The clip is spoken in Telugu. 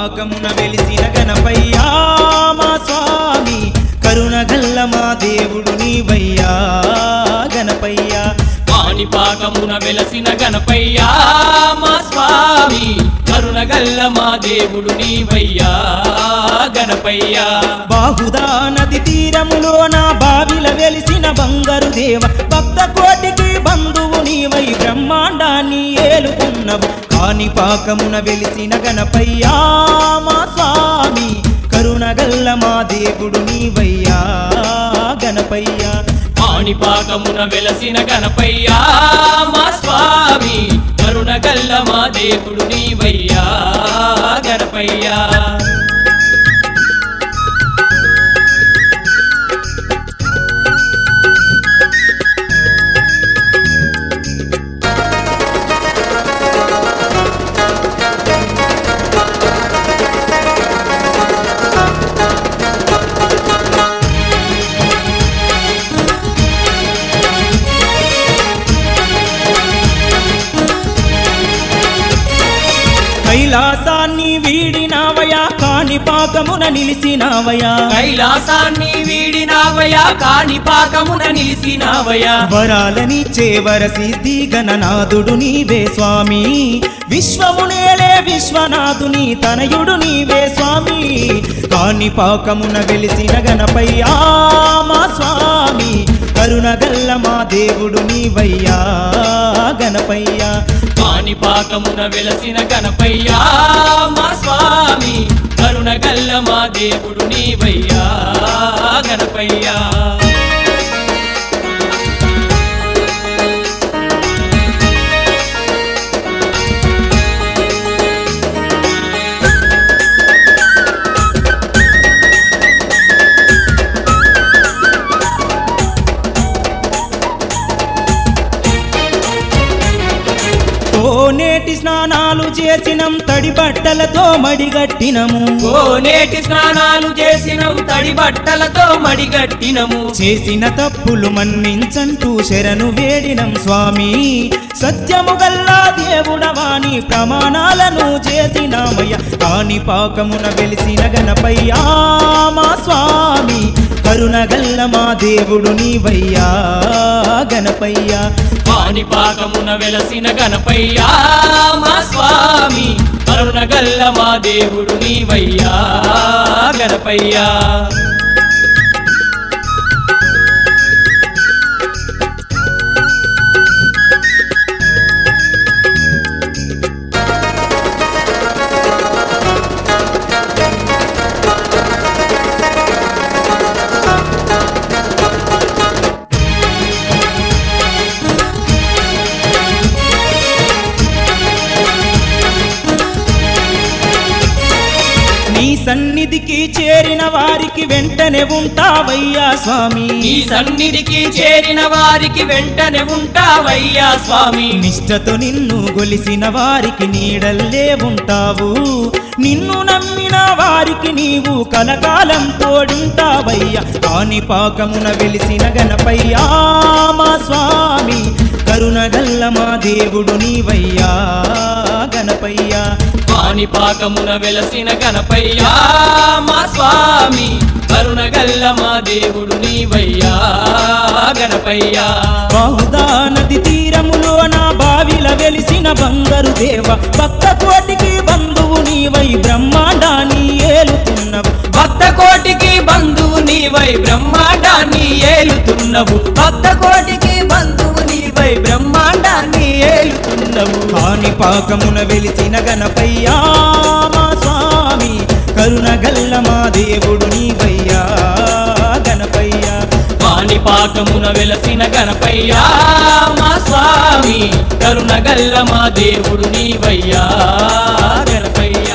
పాకమున వెలిసిన గణపయ్యా మా స్వామి కరుణగల్ల మా దేవుడు నీవయ్యా గణపయ్యా పానిపాకమున వెలసిన గణపయ్యా మా స్వామి కరుణగల్ల మా దేవుడు నీవయ్యా గణపయ్యా బాహుదా నది తీరములో నా బావిల వెలిసిన బంగారు దేవ భక్త కోటికి బంధువు నీవై బ్రహ్మాండాన్ని ఏలుకున్నవు కాని పాకమున వెలిసిన గణపయ్యా మా స్వామి కరుణగల్ల మా దేవుడు నీవయ్యా గణపయ్యా పానిపాకమున వెలసిన గణపయ్యా మా స్వామి కరుణగల్ల మా దేవుడు నీవయ్యా గణపయ్యా కైలాసాన్ని వీడినావయా కాని పాకమున నిలిసినావయా కైలాసాన్ని వీడినావయా కాణిపాకమున నిలిసినావయా వరాలని చేవర సిద్ధి గణనాథుడు నీవే స్వామి విశ్వమునేలే విశ్వనాథుని తనయుడు నీవే స్వామి కాని పాకమున వెలిసిన గణపయ్యా మా స్వామి కరుణగల్ల మా దేవుడు నీవయ్యా గణపయ్యా పానిపాకమున వెలసిన గణపయ్యా మా స్వామి కరుణగల్ల మా దేవుడు నీవయ్యా గణపయ్యా కోనేటి స్నానాలు చేసినం తడి బట్టలతో మడిగట్టినము కోనేటి స్నానాలు చేసినం తడి బట్టలతో మడిగట్టినము చేసిన తప్పులు మన్నించంటూ శరణు వేడినం స్వామి సత్యము గల్లా దేవుడవాని ప్రమాణాలను చేసినామయ్య కాని పాకమున వెలిసిన గణపయ్యా మా స్వామి కరుణగల్ల మా దేవుడు నీవయ్యా గణపయ్యా పానిపాకమున వెలసిన గణపయ్యా మా స్వామి కరుణగల్ల మా దేవుడు నీవయ్యా గణపయ్యా నీ సన్నిధికి చేరిన వారికి వెంటనే ఉంటావయ్యా స్వామి నీ సన్నిధికి చేరిన వారికి వెంటనే ఉంటావయ్యా స్వామి నిష్టతో నిన్ను గొలిసిన వారికి నీడల్లే ఉంటావు నిన్ను నమ్మిన వారికి నీవు కలకాలం తోడుంటావయ్యా కాని పాకమున వెలిసిన గణపయ్యా మా స్వామి కరుణగల్ల మా దేవుడు నీవయ్యా గణపయ్యా పానిపాకమున వెలసిన గణపయ్యా మా స్వామి కరుణగల్ల మా దేవుడు నీవయ్యా గణపయ్యా బహుదా నది తీరములో నా బావిల వెలిసిన బంగారు దేవ భక్త కోటికి బంధువు నీవై బ్రహ్మాండాన్ని ఏలుతున్నవు భక్త కోటికి బంధువు నీవై బ్రహ్మాండాన్ని ఏలుతున్నవు భక్త కోటికి బంధువు నీవై బ్రహ్మాండాన్ని ఏలుతున్నవు కాని పాకమున వెలిసిన గణపయ్యా మా స్వామి కరుణగల్ల మా దేవుడు నీవయ్యా గణపయ్యా పానిపాకమున వెలసిన గణపయ్యా మా స్వామి కరుణగల్ల మా దేవుడు నీవయ్యా గణపయ్యా